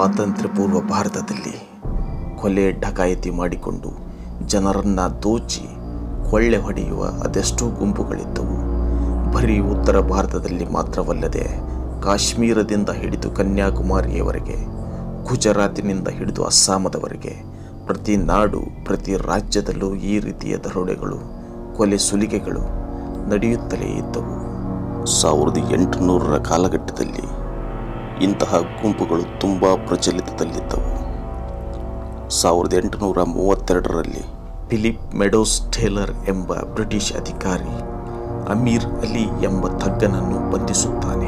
ಸ್ವಾತಂತ್ರ್ಯ ಪೂರ್ವ ಭಾರತದಲ್ಲಿ ಕೊಲೆ ಡಕಾಯಿತಿ ಮಾಡಿಕೊಂಡು ಜನರನ್ನು ದೋಚಿ ಕೊಳ್ಳೆ ಹೊಡೆಯುವ ಅದೆಷ್ಟೋ ಗುಂಪುಗಳಿದ್ದವು ಬರೀ ಉತ್ತರ ಭಾರತದಲ್ಲಿ ಮಾತ್ರವಲ್ಲದೆ ಕಾಶ್ಮೀರದಿಂದ ಹಿಡಿದು ಕನ್ಯಾಕುಮಾರಿಯವರೆಗೆ ಗುಜರಾತಿನಿಂದ ಹಿಡಿದು ಅಸ್ಸಾಮದವರೆಗೆ ಪ್ರತಿ ನಾಡು ಪ್ರತಿ ರಾಜ್ಯದಲ್ಲೂ ಈ ರೀತಿಯ ದರೋಡೆಗಳು ಕೊಲೆ ಸುಲಿಗೆಗಳು ನಡೆಯುತ್ತಲೇ ಇದ್ದವು ಸಾವಿರದ ಎಂಟುನೂರರ ಕಾಲಘಟ್ಟದಲ್ಲಿ ಇಂತಹ ಗುಂಪುಗಳು ತುಂಬ ಪ್ರಚಲಿತದಲ್ಲಿದ್ದವು ಸಾವಿರದ ಎಂಟುನೂರ ಮೂವತ್ತೆರಡರಲ್ಲಿ ಫಿಲಿಪ್ ಮೆಡೋಸ್ ಟೇಲರ್ ಎಂಬ ಬ್ರಿಟಿಷ್ ಅಧಿಕಾರಿ ಅಮೀರ್ ಅಲಿ ಎಂಬ ತಗ್ಗನನ್ನು ಬಂಧಿಸುತ್ತಾನೆ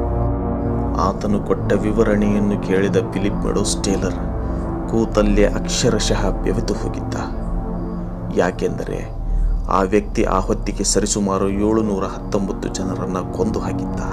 ಆತನು ಕೊಟ್ಟ ವಿವರಣೆಯನ್ನು ಕೇಳಿದ ಫಿಲಿಪ್ ಮೆಡೋಸ್ ಟೇಲರ್ ಕೂತಲ್ಲೇ ಅಕ್ಷರಶಃ ಬೆವೆತು ಹೋಗಿದ್ದ ಯಾಕೆಂದರೆ ಆ ವ್ಯಕ್ತಿ ಆ ಹೊತ್ತಿಗೆ ಸರಿಸುಮಾರು ಏಳುನೂರ ಹತ್ತೊಂಬತ್ತು ಜನರನ್ನು ಕೊಂದು ಹಾಕಿದ್ದ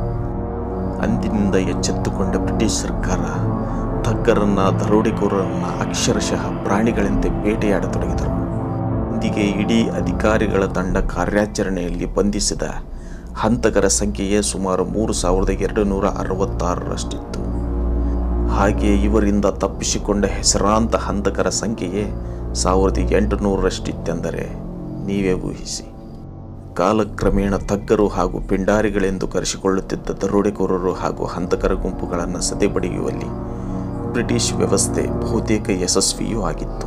ಅಂದಿನಿಂದ ಎಚ್ಚೆತ್ತುಕೊಂಡ ಬ್ರಿಟಿಷ್ ಸರ್ಕಾರ ತಗ್ಗರನ್ನ ದರೋಡೆಕೋರರನ್ನ ಅಕ್ಷರಶಃ ಪ್ರಾಣಿಗಳಂತೆ ಬೇಟೆಯಾಡತೊಡಗಿದರು ಇಂದಿಗೆ ಇಡೀ ಅಧಿಕಾರಿಗಳ ತಂಡ ಕಾರ್ಯಾಚರಣೆಯಲ್ಲಿ ಬಂಧಿಸಿದ ಹಂತಕರ ಸಂಖ್ಯೆಯೇ ಸುಮಾರು ಮೂರು ಸಾವಿರದ ಎರಡು ನೂರ ಅರವತ್ತಾರರಷ್ಟಿತ್ತು ಹಾಗೆ ಇವರಿಂದ ತಪ್ಪಿಸಿಕೊಂಡ ಹೆಸರಾಂತ ಹಂತಕರ ಸಂಖ್ಯೆಯೇ ಸಾವಿರದ ಎಂಟುನೂರರಷ್ಟಿತ್ತೆಂದರೆ ನೀವೇ ಊಹಿಸಿ ಕಾಲಕ್ರಮೇಣ ತಗ್ಗರು ಹಾಗೂ ಪಿಂಡಾರಿಗಳೆಂದು ಕರೆಸಿಕೊಳ್ಳುತ್ತಿದ್ದ ದರೋಡೆಕೋರರು ಹಾಗೂ ಹಂತಕರ ಗುಂಪುಗಳನ್ನು ಸದೆಬಡಿಯುವಲ್ಲಿ ಬ್ರಿಟಿಷ್ ವ್ಯವಸ್ಥೆ ಬಹುತೇಕ ಯಶಸ್ವಿಯೂ ಆಗಿತ್ತು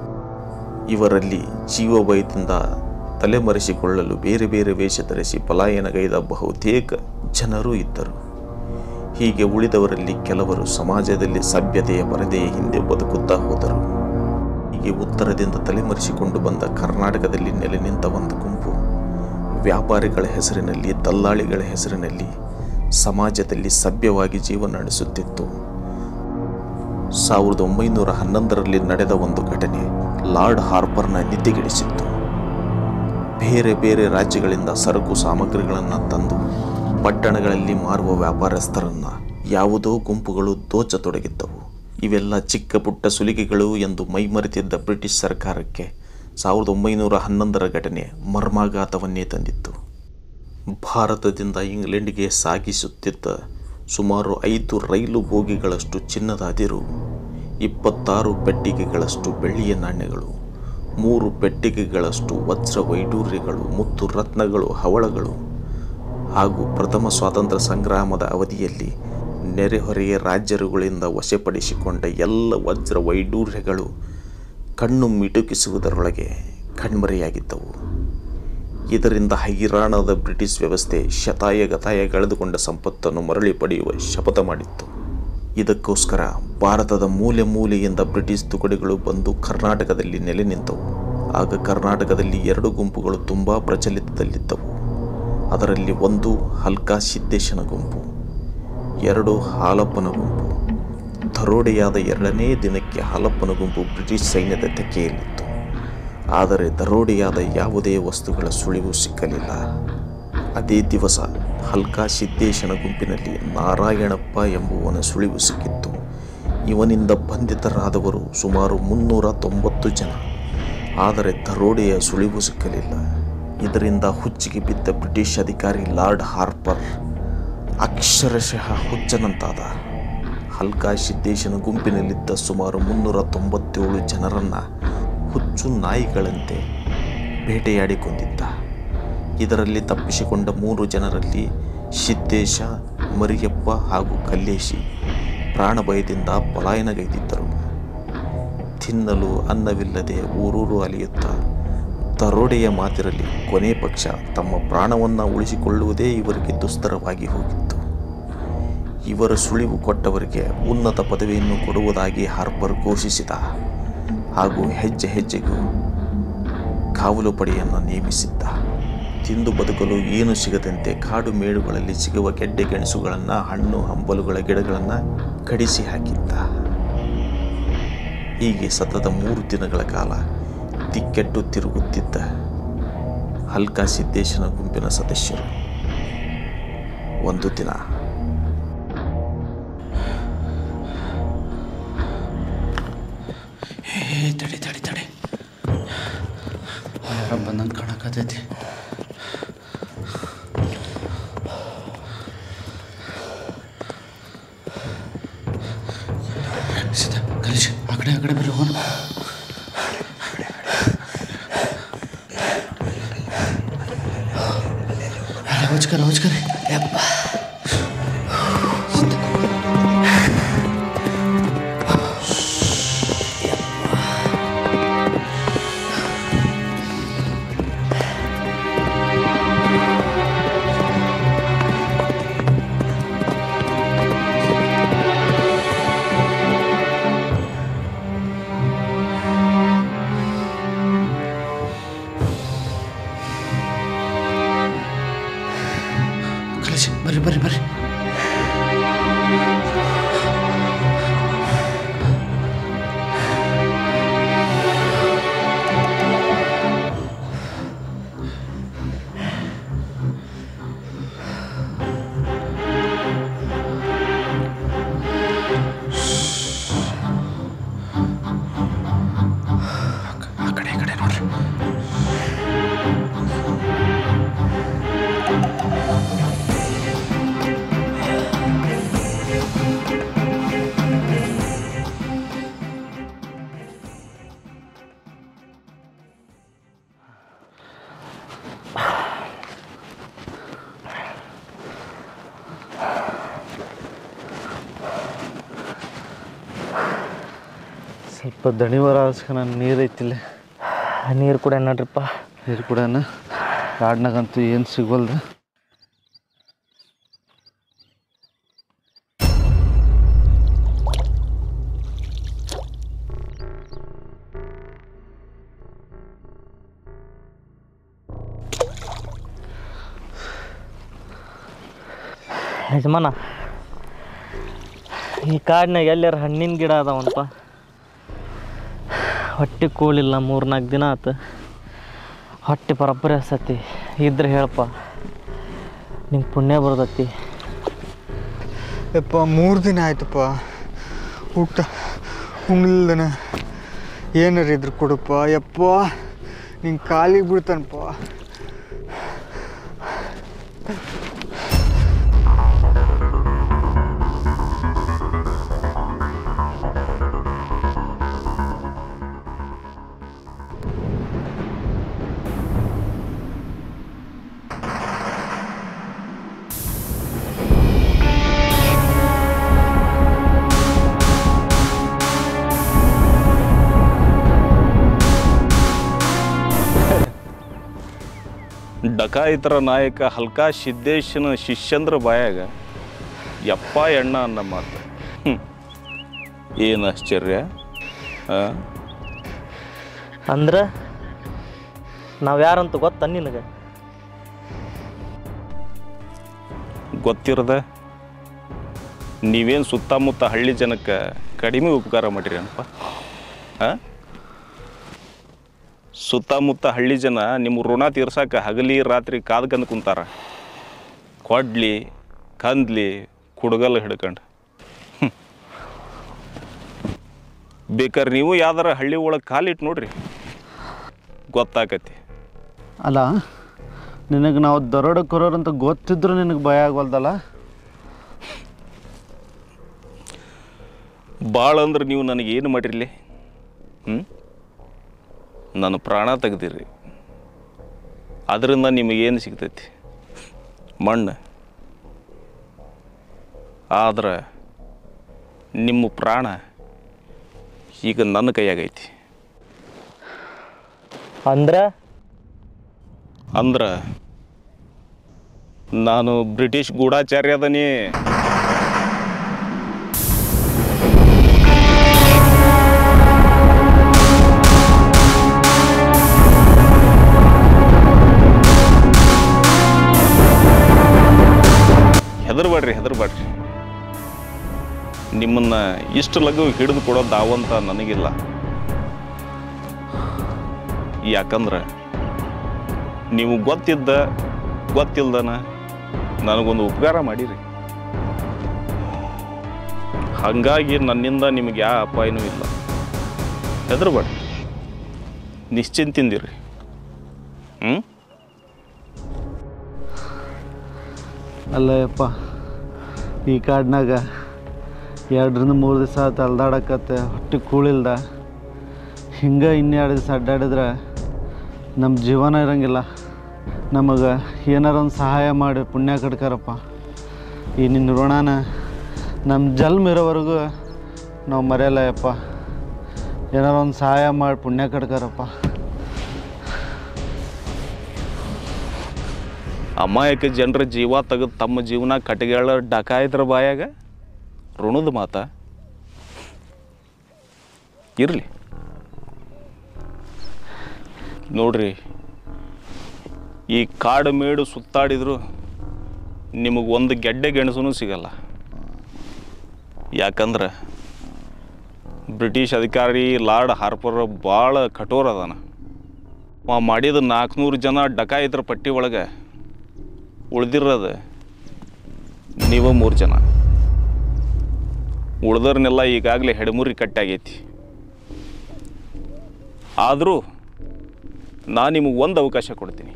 ಇವರಲ್ಲಿ ಜೀವಭಯದಿಂದ ತಲೆಮರೆಸಿಕೊಳ್ಳಲು ಬೇರೆ ಬೇರೆ ವೇಷ ಧರಿಸಿ ಪಲಾಯನಗೈದ ಬಹುತೇಕ ಜನರೂ ಇದ್ದರು ಹೀಗೆ ಉಳಿದವರಲ್ಲಿ ಕೆಲವರು ಸಮಾಜದಲ್ಲಿ ಸಭ್ಯತೆಯ ಪರದೆಯ ಹಿಂದೆ ಬದುಕುತ್ತಾ ಹೋದರು ಹೀಗೆ ಉತ್ತರದಿಂದ ತಲೆಮರೆಸಿಕೊಂಡು ಬಂದ ಕರ್ನಾಟಕದಲ್ಲಿ ನೆಲೆ ನಿಂತ ಒಂದು ಗುಂಪು ವ್ಯಾಪಾರಿಗಳ ಹೆಸರಿನಲ್ಲಿ ದಲ್ಲಾಳಿಗಳ ಹೆಸರಿನಲ್ಲಿ ಸಮಾಜದಲ್ಲಿ ಸಭ್ಯವಾಗಿ ಜೀವನ ನಡೆಸುತ್ತಿತ್ತು ಸಾವಿರದ ಒಂಬೈನೂರ ಹನ್ನೊಂದರಲ್ಲಿ ನಡೆದ ಒಂದು ಘಟನೆ ಲಾರ್ಡ್ ಹಾರ್ಪರ್ನ ನಿದ್ದೆಗೆಡಿಸಿತ್ತು ಬೇರೆ ಬೇರೆ ರಾಜ್ಯಗಳಿಂದ ಸರಕು ಸಾಮಗ್ರಿಗಳನ್ನು ತಂದು ಪಟ್ಟಣಗಳಲ್ಲಿ ಮಾರುವ ವ್ಯಾಪಾರಸ್ಥರನ್ನು ಯಾವುದೋ ಗುಂಪುಗಳು ದೋಚತೊಡಗಿದ್ದವು ಇವೆಲ್ಲ ಚಿಕ್ಕ ಪುಟ್ಟ ಸುಲಿಗೆಗಳು ಎಂದು ಮೈಮರೆತಿದ್ದ ಬ್ರಿಟಿಷ್ ಸರ್ಕಾರಕ್ಕೆ ಸಾವಿರದ ಒಂಬೈನೂರ ಹನ್ನೊಂದರ ಘಟನೆ ಮರ್ಮಾಘಾತವನ್ನೇ ತಂದಿತ್ತು ಭಾರತದಿಂದ ಇಂಗ್ಲೆಂಡ್ಗೆ ಸಾಗಿಸುತ್ತಿದ್ದ ಸುಮಾರು ಐದು ರೈಲು ಬೋಗಿಗಳಷ್ಟು ಚಿನ್ನದ ಅದಿರು ಇಪ್ಪತ್ತಾರು ಪೆಟ್ಟಿಗೆಗಳಷ್ಟು ಬೆಳ್ಳಿಯ ನಾಣ್ಯಗಳು ಮೂರು ಪೆಟ್ಟಿಗೆಗಳಷ್ಟು ವಜ್ರ ವೈಡೂರ್ಯಗಳು ಮುತ್ತು ರತ್ನಗಳು ಹವಳಗಳು ಹಾಗೂ ಪ್ರಥಮ ಸ್ವಾತಂತ್ರ್ಯ ಸಂಗ್ರಾಮದ ಅವಧಿಯಲ್ಲಿ ನೆರೆಹೊರೆಯ ರಾಜ್ಯರುಗಳಿಂದ ವಶಪಡಿಸಿಕೊಂಡ ಎಲ್ಲ ವಜ್ರ ವೈಡೂರ್ಯಗಳು ಕಣ್ಣು ಮಿಟುಕಿಸುವುದರೊಳಗೆ ಕಣ್ಮರೆಯಾಗಿದ್ದವು ಇದರಿಂದ ಹೈರಾಣದ ಬ್ರಿಟಿಷ್ ವ್ಯವಸ್ಥೆ ಶತಾಯ ಗತಾಯ ಕಳೆದುಕೊಂಡ ಸಂಪತ್ತನ್ನು ಮರಳಿ ಪಡೆಯುವ ಶಪಥ ಮಾಡಿತ್ತು ಇದಕ್ಕೋಸ್ಕರ ಭಾರತದ ಮೂಲೆ ಮೂಲೆಯಿಂದ ಬ್ರಿಟಿಷ್ ತುಕಡಿಗಳು ಬಂದು ಕರ್ನಾಟಕದಲ್ಲಿ ನೆಲೆ ನಿಂತವು ಆಗ ಕರ್ನಾಟಕದಲ್ಲಿ ಎರಡು ಗುಂಪುಗಳು ತುಂಬ ಪ್ರಚಲಿತದಲ್ಲಿದ್ದವು ಅದರಲ್ಲಿ ಒಂದು ಹಲ್ಕಾ ಸಿದ್ದೇಶನ ಗುಂಪು ಎರಡು ಹಾಲಪ್ಪನ ಗುಂಪು ದರೋಡೆಯಾದ ಎರಡನೇ ದಿನಕ್ಕೆ ಹಾಲಪ್ಪನ ಗುಂಪು ಬ್ರಿಟಿಷ್ ಸೈನ್ಯದ ತೆಕ್ಕೆಯಲ್ಲಿತ್ತು ಆದರೆ ದರೋಡೆಯಾದ ಯಾವುದೇ ವಸ್ತುಗಳ ಸುಳಿವು ಸಿಕ್ಕಲಿಲ್ಲ ಅದೇ ದಿವಸ ಹಲ್ಕಾ ಸಿದ್ದೇಶನ ಗುಂಪಿನಲ್ಲಿ ನಾರಾಯಣಪ್ಪ ಎಂಬುವನ ಸುಳಿವು ಸಿಕ್ಕಿತ್ತು ಇವನಿಂದ ಬಂಧಿತರಾದವರು ಸುಮಾರು ಮುನ್ನೂರ ತೊಂಬತ್ತು ಜನ ಆದರೆ ದರೋಡೆಯ ಸುಳಿವು ಸಿಕ್ಕಲಿಲ್ಲ ಇದರಿಂದ ಹುಚ್ಚಿಗೆ ಬಿದ್ದ ಬ್ರಿಟಿಷ್ ಅಧಿಕಾರಿ ಲಾರ್ಡ್ ಹಾರ್ಪರ್ ಅಕ್ಷರಶಃ ಹುಚ್ಚನಂತಾದ ಹಲ್ಕಾ ಸಿದ್ದೇಶನ ಗುಂಪಿನಲ್ಲಿದ್ದ ಸುಮಾರು ಮುನ್ನೂರ ತೊಂಬತ್ತೇಳು ಜನರನ್ನು ಹುಚ್ಚು ನಾಯಿಗಳಂತೆ ಬೇಟೆಯಾಡಿ ಕೊಂದಿದ್ದ ಇದರಲ್ಲಿ ತಪ್ಪಿಸಿಕೊಂಡ ಮೂರು ಜನರಲ್ಲಿ ಸಿದ್ದೇಶ ಮರಿಯಪ್ಪ ಹಾಗೂ ಕಲ್ಲೇಶಿ ಪ್ರಾಣಭಯದಿಂದ ಪಲಾಯನಗೈದಿದ್ದರು ತಿನ್ನಲು ಅನ್ನವಿಲ್ಲದೆ ಊರೂರು ಅಲಿಯುತ್ತಾ ದರೋಡೆಯ ಮಾತಿರಲಿ ಕೊನೆ ಪಕ್ಷ ತಮ್ಮ ಪ್ರಾಣವನ್ನು ಉಳಿಸಿಕೊಳ್ಳುವುದೇ ಇವರಿಗೆ ದುಸ್ತರವಾಗಿ ಹೋಗಿತ್ತು ಇವರ ಸುಳಿವು ಕೊಟ್ಟವರಿಗೆ ಉನ್ನತ ಪದವಿಯನ್ನು ಕೊಡುವುದಾಗಿ ಹಾರ್ಪರ್ ಘೋಷಿಸಿದ ಹಾಗೂ ಹೆಜ್ಜೆ ಹೆಜ್ಜೆಗೂ ಕಾವಲು ಪಡೆಯನ್ನು ನೇಮಿಸಿದ್ದ ತಿಂದು ಬದುಕಲು ಏನು ಸಿಗದಂತೆ ಕಾಡು ಮೇಡುಗಳಲ್ಲಿ ಸಿಗುವ ಗೆಡ್ಡೆ ಗೆಣಸುಗಳನ್ನು ಹಣ್ಣು ಹಂಬಲುಗಳ ಗಿಡಗಳನ್ನು ಕಡಿಸಿ ಹಾಕಿದ್ದ ಹೀಗೆ ಸತತ ಮೂರು ದಿನಗಳ ಕಾಲ ದಿಕ್ಕೆಟ್ಟು ತಿರುಗುತ್ತಿದ್ದ ಹಲ್ಕಾ ಸಿದ್ದೇಶನ ಗುಂಪಿನ ಸದಸ್ಯರು ಒಂದು ದಿನ ಏ ತಡಿ ತಡಿ ತಡಿ ಯಾರ ಬಂದಂಗೆ ಕಾಣಕತ್ತೈತಿ ಸೀದಾ ಕಲಿಸಿ ಆ ಕಡೆ ಆ ಕಡೆ ಬರ್ರಿ ಹೋಗೋಣ ಹೊಚ್ಕರ ಹೊಚ್ಕರ ಯಪ್ಪ ಕಲಿಸಿ ಬರ್ರಿ ಬರ್ರಿ ಬರ್ರಿ ಆ ಕಡೆ ಈ ಕಡೆ ನೋಡ್ರಿ ಸ್ವಲ್ಪ ದಣಿವರ ಆಸ್ಕನ ನೀರು ಐತಿಲ್ಲ ನೀರು ಕೂಡ ನೋಡ್ರಿಪ್ಪ ನೀರು ಕುಡಿಯೋಣ ಕಾಡ್ನಾಗಂತೂ ಏನು ಸಿಗೋಲ್ದು ಯಜಮಾನ ಈ ಕಾಡಿನಾಗ ಎಲ್ಲಾರ ಹಣ್ಣಿನ ಗಿಡ ಅದಾವಂತ ಹೊಟ್ಟೆ ಕೂಳಿಲ್ಲ ಮೂರ್ನಾಲ್ಕು ದಿನ ಆತು ಹೊಟ್ಟೆ ಬರೋಬ್ಬರಿ ಹಸತಿ ಇದ್ರೆ ಹೇಳಪ್ಪ ನಿಂಗೆ ಪುಣ್ಯ ಬರ್ತತಿ ಯಪ್ಪ ಮೂರು ದಿನ ಆಯ್ತಪ್ಪ ಊಟ ಉಣ್ಲಿಲ್ಲನ ಏನಾರ ಇದ್ರು ಕೊಡಪ್ಪ ಯಪ್ಪ ನಿಂಗೆ ಕಾಲಿಗೆ ಬಿಡ್ತಾನಪ್ಪ ಡಕಾಯಿತರ ನಾಯಕ ಹಲ್ಕಾ ಸಿದ್ದೇಶನ ಶಿಷ್ಯಂದ್ರ ಬಾಯಾಗ ಯಪ್ಪ ಎಣ್ಣ ಅನ್ನೋ ಮಾತು ಏನು ಆಶ್ಚರ್ಯ ಆ? ಅಂದ್ರೆ ನಾವು ಯಾರಂತ ಗೊತ್ತ ನಿನಗೆ ಗೊತ್ತಿರದ ನೀವೇನು ಸುತ್ತಮುತ್ತ ಹಳ್ಳಿ ಜನಕ್ಕೆ ಕಡಿಮೆ ಉಪಕಾರ ಮಾಡಿರಿ ಅನಪ್ಪ ಹಾಂ ಸುತ್ತಮುತ್ತ ಹಳ್ಳಿ ಜನ ನಿಮ್ಮ ಋಣ ತೀರ್ಸಕ್ಕೆ ಹಗಲಿ ರಾತ್ರಿ ಕಾದ್ಕಂದು ಕುಂತಾರ ಕೊಡ್ಲಿ ಕಂದ್ಲಿ ಕುಡ್ಗಲ್ ಹಿಡ್ಕಂಡು ಹ್ಮ್. ಬೇಕಾದ್ರೆ ನೀವು ಯಾವ್ದಾರ ಹಳ್ಳಿ ಒಳಗೆ ಕಾಲಿಟ್ಟು ನೋಡ್ರಿ ಗೊತ್ತಾಕತಿ ಅಲ್ಲ ನಿನಗೆ ನಾವು ದರೋಡೆ ಕೊರೋರು ಅಂತ ಗೊತ್ತಿದ್ರು ನಿನಗೆ ಭಯ ಆಗೋಲ್ದಲ್ಲ ಭಾಳ ಅಂದ್ರೆ ನೀವು ನನಗೆ ಏನು ಮಾಡಿರಲಿ ಹ್ಞೂ ನನ್ನ ಪ್ರಾಣ ತೆಗ್ದಿರಿ ಅದರಿಂದ ನಿಮಗೇನು ಸಿಗ್ತೈತಿ ಮಣ್ಣು ಆದ್ರೆ ನಿಮ್ಮ ಪ್ರಾಣ ಈಗ ನನ್ನ ಕೈಯಾಗೈತಿ ಅಂದ್ರೆ ಅಂದ್ರೆ ನಾನು ಬ್ರಿಟಿಷ್ ಗೂಢಾಚಾರ್ಯ ಅದನಿ ಹೆದರ್ಬೇಡ್ರಿ ಹೆದರ್ಬೇಡ್ರಿ ನಿಮ್ಮನ್ನ ಇಷ್ಟು ಲಘು ಹಿಡಿದು ಕೊಡೋ ದಾವಂತ ನನಗಿಲ್ಲ ಯಾಕಂದ್ರೆ ನೀವು ಗೊತ್ತಿದ್ದ ಗೊತ್ತಿಲ್ದನ ನನಗೊಂದು ಉಪಕಾರ ಮಾಡಿರಿ ಹಾಗಾಗಿ ನನ್ನಿಂದ ನಿಮಗೆ ಯಾವ ಅಪಾಯನೂ ಇಲ್ಲ ಹೆದರ್ಬೇಡ್ರಿ ನಿಶ್ಚಿಂತಿಂದಿರಿ ಹ್ಞೂ ಅಲ್ಲ ಯಪ್ಪ ಈ ಕಾಡ್ನಾಗ ಎರಡರಿಂದ ಮೂರು ದಿವಸ ಆಯ್ತು ಅಲ್ದಾಡಕತ್ತೆ ಹೊಟ್ಟೆ ಕೂಳಿಲ್ದ ಹಿಂಗೆ ಇನ್ನೆರಡು ದಿವಸ ಅಡ್ಡಾಡಿದ್ರೆ ನಮ್ಮ ಜೀವನ ಇರಂಗಿಲ್ಲ ನಮಗೆ ಏನಾರ ಒಂದು ಸಹಾಯ ಮಾಡಿ ಪುಣ್ಯ ಕಟ್ಕಾರಪ್ಪ ಈ ನಿನ್ನ ಋಣನ ನಮ್ಮ ಜನ್ಮ ಇರೋವರೆಗೂ ನಾವು ಮರೆಯಲ್ಲ ಯಪ್ಪ ಏನಾರ ಒಂದು ಸಹಾಯ ಮಾಡಿ ಪುಣ್ಯ ಕಟ್ಕಾರಪ್ಪ ಅಮಾಯಕ ಜನರ ಜೀವ ತೆಗೆದು ತಮ್ಮ ಜೀವನ ಕಟ್ಟಿಗೆಳ ಡಕಾಯಿದ್ರ ಬಾಯಾಗ ಋಣದ ಮಾತ ಇರಲಿ ನೋಡ್ರಿ ಈ ಕಾಡು ಮೇಡು ಸುತ್ತಾಡಿದ್ರು ನಿಮಗೆ ಒಂದು ಗೆಡ್ಡೆ ಗೆಣಸೂ ಸಿಗಲ್ಲ ಯಾಕಂದ್ರೆ ಬ್ರಿಟಿಷ್ ಅಧಿಕಾರಿ ಲಾರ್ಡ್ ಹಾರ್ಪರ್ ಭಾಳ ಕಠೋರ ಅದಾನ ಅವ ಮಾಡಿದ ನಾಲ್ಕುನೂರು ಜನ ಡಕಾಯಿತರ ಪಟ್ಟಿ ಒಳಗೆ ಉಳ್ದಿರೋದು ನೀವು ಮೂರು ಜನ ಉಳ್ದರ್ನೆಲ್ಲ ಈಗಾಗಲೇ ಹೆಡಮುರಿ ಕಟ್ಟಾಗೈತಿ ಆದರೂ ನಾನು ನಿಮಗೆ ಒಂದು ಅವಕಾಶ ಕೊಡ್ತೀನಿ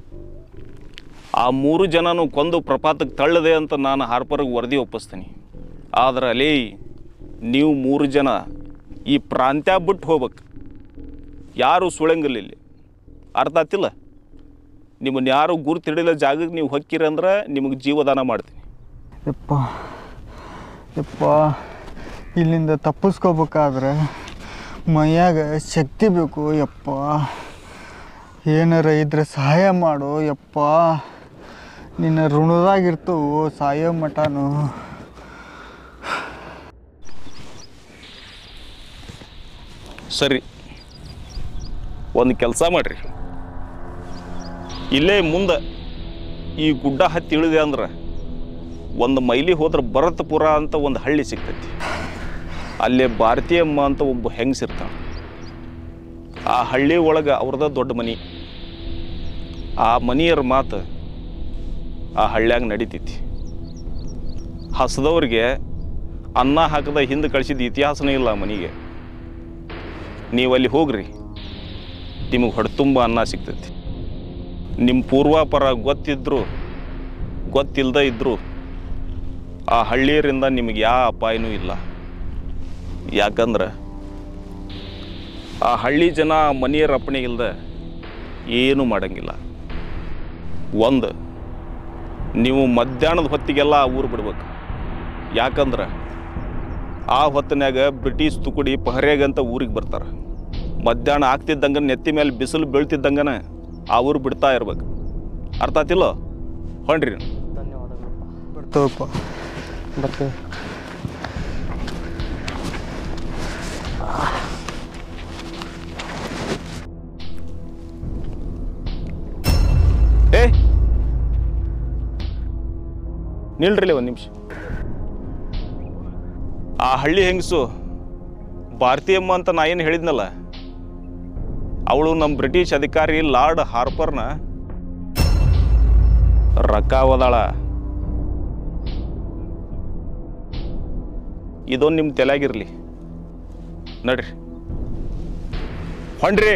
ಆ ಮೂರು ಜನನು ಕೊಂದು ಪ್ರಪಾತಕ್ಕೆ ತಳ್ಳದೆ ಅಂತ ನಾನು ಹಾರ್ಪರ್ಗೆ ವರದಿ ಒಪ್ಪಿಸ್ತೀನಿ ಆದ್ರೆ ಅಲೇ ನೀವು ಮೂರು ಜನ ಈ ಪ್ರಾಂತ್ಯ ಬಿಟ್ಟು ಹೋಗ್ಬೇಕು ಯಾರು ಸುಳಂಗಿಲ್ಲ ಇಲ್ಲಿ ಅರ್ಥ ಆತಿಲ್ಲ ನಿಮ್ಮನ್ನು ಯಾರು ಗುರುತು ಹಿಡಿದ ಜಾಗಕ್ಕೆ ನೀವು ಹೊಕ್ಕಿರಿ ಅಂದ್ರೆ ನಿಮಗೆ ಜೀವದಾನ ಮಾಡ್ತೀನಿ ಯಪ್ಪ ಯಪ್ಪ ಇಲ್ಲಿಂದ ತಪ್ಪಿಸ್ಕೋಬೇಕಾದ್ರೆ ಮೈಯಾಗ ಶಕ್ತಿ ಬೇಕು ಯಪ್ಪ ಏನಾರ ಇದ್ರೆ ಸಹಾಯ ಮಾಡು ಯಪ್ಪ ನಿನ್ನ ಋಣದಾಗಿರ್ತವು ಸಾಯೋ ಮಟನು ಸರಿ ಒಂದು ಕೆಲಸ ಮಾಡಿರಿ ಇಲ್ಲೇ ಮುಂದೆ ಈ ಗುಡ್ಡ ಹತ್ತಿ ಇಳಿದೆ ಅಂದ್ರೆ ಒಂದು ಮೈಲಿ ಹೋದ್ರೆ ಭರತಪುರ ಅಂತ ಒಂದು ಹಳ್ಳಿ ಸಿಗ್ತೈತಿ ಅಲ್ಲೇ ಭಾರತೀಯಮ್ಮ ಅಂತ ಒಬ್ಬ ಹೆಂಗಸಿರ್ತಾಳೆ ಆ ಹಳ್ಳಿ ಒಳಗೆ ಅವ್ರದ ದೊಡ್ಡ ಮನಿ ಆ ಮನಿಯರ ಮಾತು ಆ ಹಳ್ಳ್ಯಾಗ ನಡೀತೈತಿ ಹಸದವ್ರಿಗೆ ಅನ್ನ ಹಾಕದ ಹಿಂದೆ ಕಳಿಸಿದ ಇತಿಹಾಸನೇ ಇಲ್ಲ ಆ ಮನೆಗೆ ನೀವು ಅಲ್ಲಿ ಹೋಗ್ರಿ ನಿಮಗೆ ಹೊಡೆತುಂಬ ಅನ್ನ ಸಿಗ್ತೈತಿ ನಿಮ್ಮ ಪೂರ್ವಾಪರ ಗೊತ್ತಿದ್ರು ಗೊತ್ತಿಲ್ಲದ ಇದ್ದರು ಆ ಹಳ್ಳಿಯರಿಂದ ನಿಮಗೆ ಯಾವ ಅಪಾಯನೂ ಇಲ್ಲ ಯಾಕಂದ್ರೆ ಆ ಹಳ್ಳಿ ಜನ ಮನೆಯರ ಅಪ್ಪಣೆ ಇಲ್ಲದ ಏನೂ ಮಾಡಂಗಿಲ್ಲ ಒಂದು ನೀವು ಮಧ್ಯಾಹ್ನದ ಹೊತ್ತಿಗೆಲ್ಲ ಆ ಊರು ಬಿಡ್ಬೇಕು ಯಾಕಂದ್ರೆ ಆ ಹೊತ್ತಿನಾಗ ಬ್ರಿಟಿಷ್ ತುಕುಡಿ ಪಹರೆಗಂತ ಊರಿಗೆ ಬರ್ತಾರೆ ಮಧ್ಯಾಹ್ನ ಆಗ್ತಿದ್ದಂಗೆ ನೆತ್ತಿ ಮೇಲೆ ಬಿಸಿಲು ಬೀಳ್ತಿದ್ದಂಗನ ಆ ಊರು ಬಿಡ್ತಾ ಇರ್ಬೇಕು ಅರ್ಥ ಆತಿಲ್ಲೋ ಹೊಂಡ್ರಿ ಧನ್ಯವಾದಗಳಪ್ಪ ಬರ್ತವಪ್ಪ ಬರ್ತೀವಿ ಏ ನಿಲ್ರಿ ಒಂದು ನಿಮಿಷ ಆ ಹಳ್ಳಿ ಹೆಂಗಸು ಭಾರತೀಯಮ್ಮ ಅಂತ ನಾ ಏನು ಹೇಳಿದ್ನಲ್ಲ ಅವಳು ನಮ್ಮ ಬ್ರಿಟಿಷ್ ಅಧಿಕಾರಿ ಲಾರ್ಡ್ ಹಾರ್ಪರ್ನ ರೊಕ್ಕ ಓದಾಳ ಇದೊಂದು ನಿಮ್ಮ ತಲೆಯಾಗಿರ್ಲಿ ನಡ್ರಿ ಹೊಂಡ್ರಿ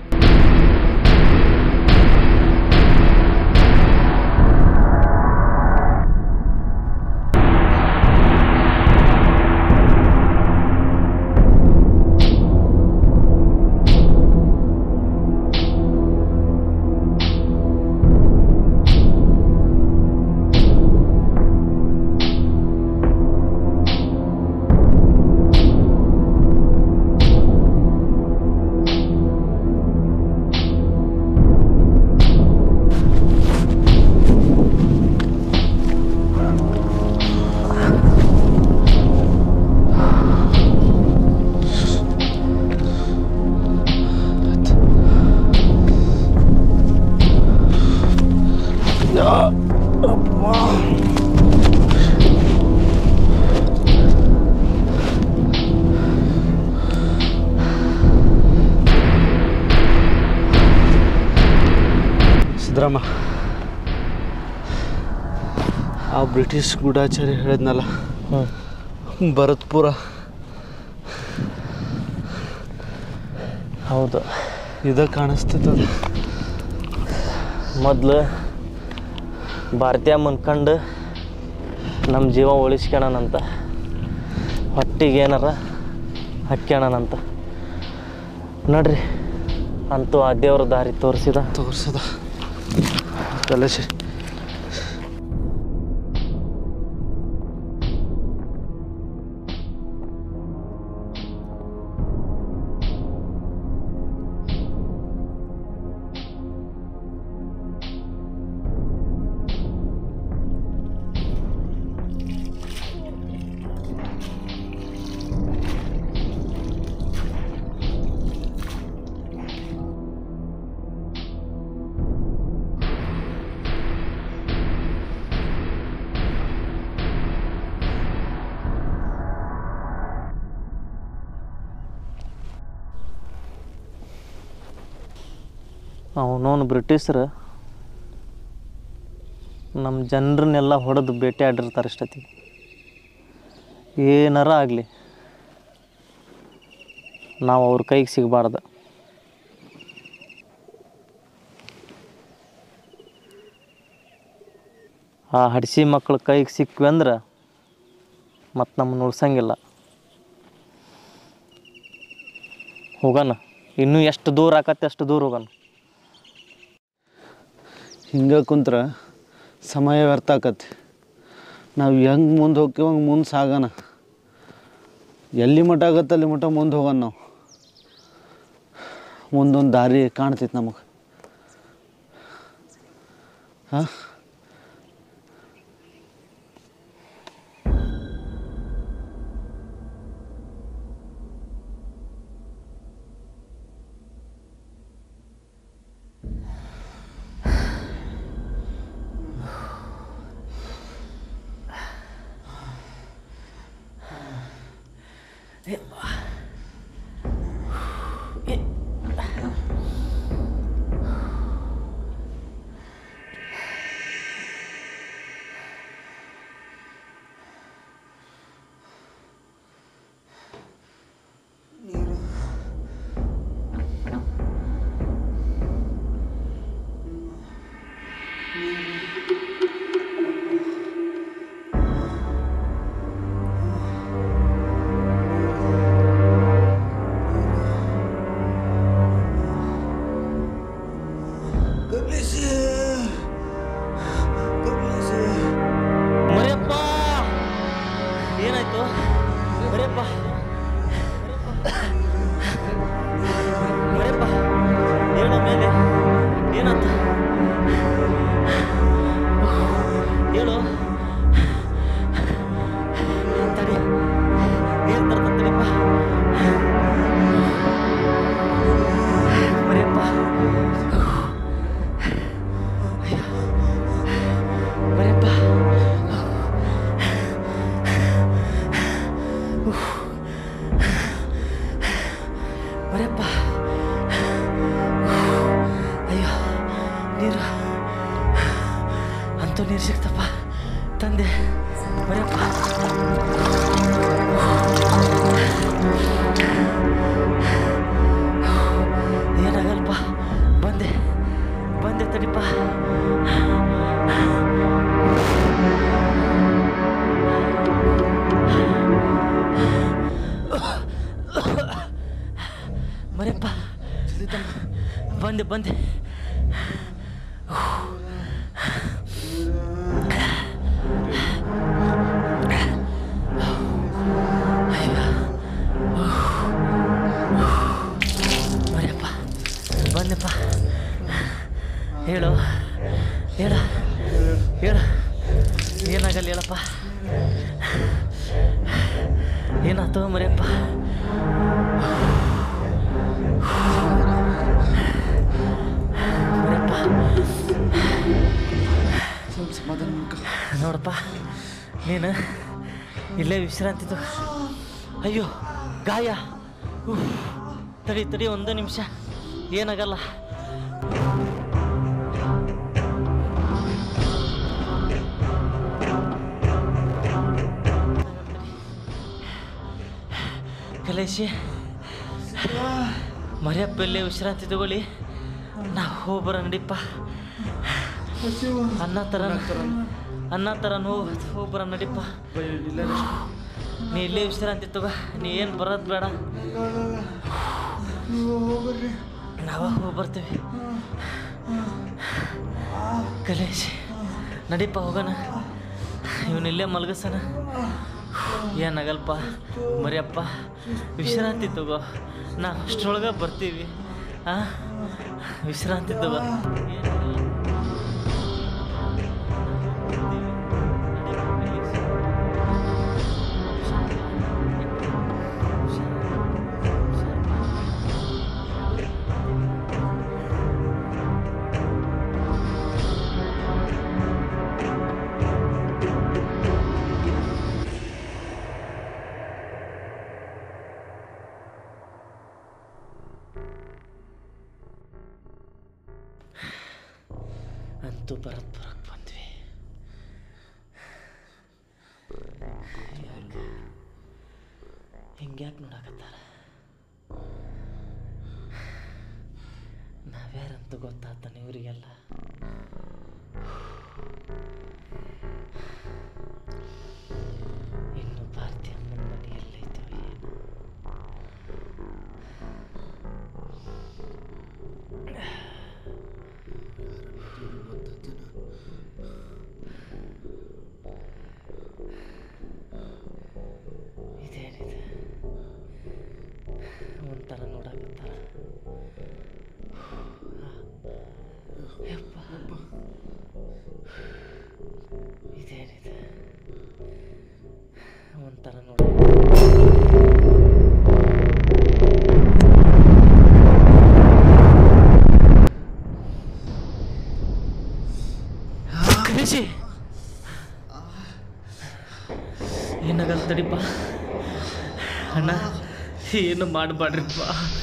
ಸಿದ್ದರಾಮ ಆ ಬ್ರಿಟಿಷ್ ಗೂಢಾಚಾರಿ ಹೇಳಿದ್ನಲ್ಲ ಹ್ಞೂ ಭರತ್ಪುರ ಹೌದು ಇದ ಕಾಣಿಸ್ತದ ಮೊದಲು ಭಾರತೀಯ ಮುನ್ಕಂಡು ನಮ್ಮ ಜೀವ ಉಳಿಸ್ಕೊಳನಂತ ಹೊಟ್ಟಿಗೆ ಏನಾರ ಹಕ್ಕ್ಯಾಣನಂತ ನೋಡ್ರಿ ಅಂತೂ ಆ ದೇವ್ರ ದಾರಿ ತೋರಿಸಿದ ತೋರ್ಸದ ಕಲಶಿ ಅವನವನು ಬ್ರಿಟಿಷರು ನಮ್ಮ ಜನರನ್ನೆಲ್ಲ ಹೊಡೆದು ಭೇಟಿ ಆಡಿರ್ತಾರೆ ಇಷ್ಟೊತ್ತಿಗೆ ಏನಾರ ಆಗಲಿ ನಾವು ಅವ್ರ ಕೈಗೆ ಸಿಗಬಾರ್ದು ಆ ಹಡಿಸಿ ಮಕ್ಳ ಕೈಗೆ ಸಿಕ್ವಿ ಅಂದ್ರೆ ಮತ್ತು ನಮ್ಮನ್ನು ಉಳ್ಸಂಗಿಲ್ಲ ಹೋಗೋಣ ಇನ್ನೂ ಎಷ್ಟು ದೂರ ಆಕತ್ತೆ ಅಷ್ಟು ದೂರ ಹೋಗೋಣ ಹಿಂಗೆ ಕುಂತ್ರ ಸಮಯ ವ್ಯರ್ಥ ಆಕತಿ ನಾವು ಹೆಂಗೆ ಮುಂದೆ ಹೋಗ್ತೀವಿ ಹಂಗೆ ಮುಂದೆ ಸಾಗೋಣ ಎಲ್ಲಿ ಮಠ ಆಗತ್ತೆ ಅಲ್ಲಿ ಮಠ ಮುಂದೆ ಹೋಗೋಣ ನಾವು ಮುಂದೊಂದು ದಾರಿ ಕಾಣ್ತೈತೆ ನಮಗೆ ಹಾಂ ಮರಿಯಪ್ಪ ಏನಾಯ್ತು ಮರಿಯಪ್ಪ ಮರಿಯಪ್ಪ ಹೇಳು ಮೇಲೆ ಏನಾಯ್ತು ಹೇಳು ತಡಿ ನೀರು ತರ್ತಂತಡಿಪ್ಪ ಮರಿಯಪ್ಪ ಅಯ್ಯೋ. ಮರಿಯಪ್ಪ ಮರಿಯಪ್ಪ ಅಯ್ಯೋ ನೀರು ಅಂತೂ ನೀರು ಸಿಕ್ತಪ್ಪ ತಂದೆ ಮರಿಯಪ್ಪ ಏನಾಗಲ್ಪ ಬಂದೆ ಬಂದೆ ತಡಿಪ್ಪ ಮರೆಪ್ಪ ಬಂದೆ ಬಂದೆ ಮರೆಯಪ್ಪ ಬಂದೆಪ್ಪ ಹೇಳು ಹೇಳ ಹೇಳ ಏನಾಗಲ್ಲ ಹೇಳಪ್ಪ ಏನಾಯ್ತು ಮರೆಯಪ್ಪ ಮರೆಯಪ್ಪ ಸ್ವಲ್ಪ ಸಮಾಧಾನ ಮಾಡ್ಕೊ ನೋಡಪ್ಪ ನೀನು ಇಲ್ಲೇ ವಿಶ್ರಾಂತಿ ತಗೋ ಅಯ್ಯೋ ಗಾಯ ಉಫ್. ತಡಿ ತಡಿ ಒಂದು ನಿಮಿಷ ಏನಾಗಲ್ಲ ಕಲೇಶಿ ಮರಿಯಪ್ಪ ಇಲ್ಲೇ ವಿಶ್ರಾಂತಿ ತಗೊಳ್ಳಿ ನಾವು ಹೋಗ್ಬರ ನಡಿಪ್ಪ ಅನ್ನ ತರ ಅನ್ನ ತರ ಹೋಗ್ಬರ ನಡಿಪ್ಪ ನೀ ಇಲ್ಲೇ ವಿಶ್ರಾಂತಿ ತಗೋ ನೀ ಏನು ಬರೋದು ಬೇಡ ನಾವ ಹೋಗಿ ಬರ್ತೀವಿ ಕಲೇಶ್ ನಡೀಪ ಹೋಗೋಣ ಇವನು ಇಲ್ಲೇ ಮಲಗಿಸೋಣ ಏನಾಗಲ್ಪ ಮರಿಯಪ್ಪ ವಿಶ್ರಾಂತಿ ತಗೋ ನಾವು ಅಷ್ಟರೊಳಗೆ ಬರ್ತೀವಿ ಹಾಂ ವಿಶ್ರಾಂತಿ ತಗೋ ಏನಾಗಲ್ಲ. ಅಂತೂ ಬರತ್ ಬರಕ್ ಬಂದ್ವಿ ಯಾಕೆ ಹಿಂಗ್ಯಾಕೆ ನೋಡಕತ್ತಾರ ನಾವ್ಯಾರಂತ ಗೊತ್ತಾತಾನೆ ಇವರಿಗೆಲ್ಲ ಇನ್ನು ಭಾರತಿ ಅಮ್ಮನ ಮನೆ ಎಲ್ಲೈತೋ ಏನು ಇದೇನಿದೆ ಒಂಥರ ನೋಡಕತ್ತಾರ ಯಪ್ಪ ಇದೇನಿದೆ ಒಂಥರ ನೋಡ ಕಳಿಸಿ ಏನಾಗಲ್ಲ ತಡಿಪ್ಪ ಅಣ್ಣ ಏನು ಮಾಡಬೇಡ್ರಿಪ್ಪ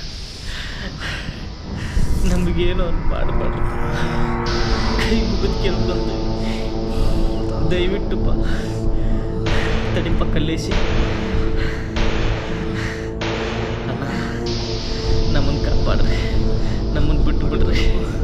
ನಮಗೇನು ಒಂದು ಮಾಡಬೇಡ್ರಿ ಕೈ ಮುಗಿದು ಕೇಳ್ಕೊಂತ ದಯವಿಟ್ಟುಪ್ಪ ತಡಿಪ್ಪ ಕಲ್ಲೇಸಿ ಅಣ್ಣ ನಮ್ಮನ್ನು ಕಾಪಾಡ್ರಿ ನಮ್ಮನ್ನು ಬಿಟ್ಟು ಬಿಡ್ರಿ